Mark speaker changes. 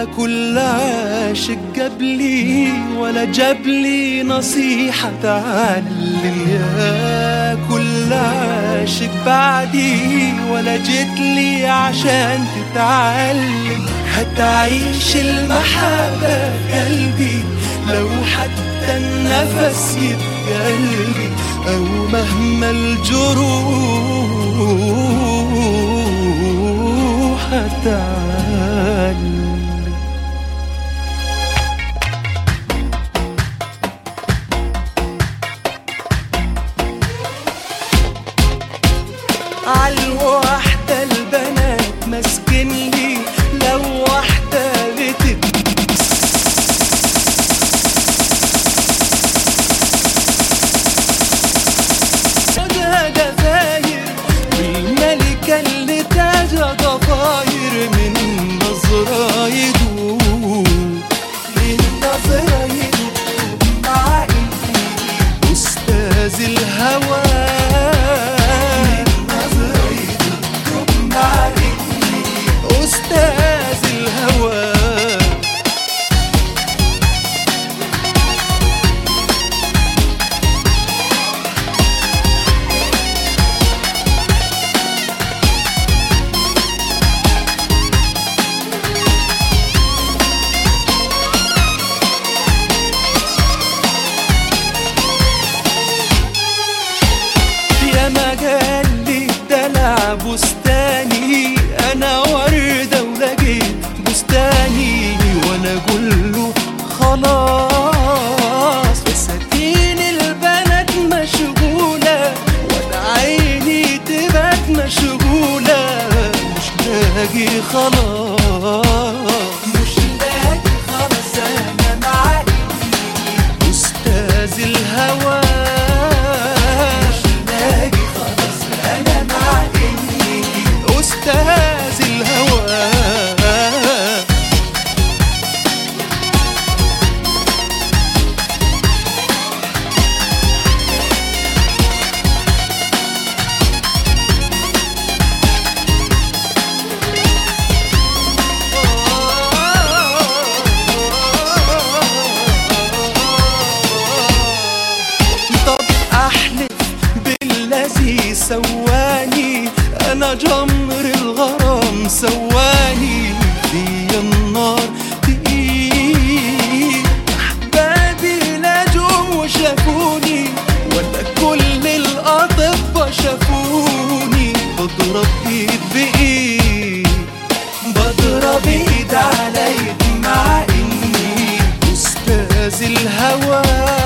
Speaker 1: كل عاشق جابلي ولا جابلي نصيحة تعلم يا كل عاشق بعدي ولا جيتلي عشان تتعلم هتعيش المحبة في قلبي لو حتى النفس يبقى قلبي أو مهما الجروح هتعلم عالواحدة البنات ماسكين لي لو واحدة بتت خدها جزاير والملكة اللي تاجها ضفاير من نظرة يدوب من نظرة يدوب مع إني أستاذ الهوى من نظرة يدوب مع إني أستاذ الهوى يا مجال لي دلع بستاني انا وردة ولقيت بستاني وانا اقول له خلاص فساتين البنات مشغولة وانا عيني تبات مشغولة مش لاقي خلاص مش لاقي خلاص انا معاك أستاذ الهوى مش لاقي خلاص أنا مع إني أستاذ الهوى طب احلف بالذي سواني انا جمر الغرام سواني في النار تقيل احبابي نجوم وشافوني ولا كل الاطباء شافوني بضرب ايد بايد بضرب ايد على ايد مع اني استاذ الهوى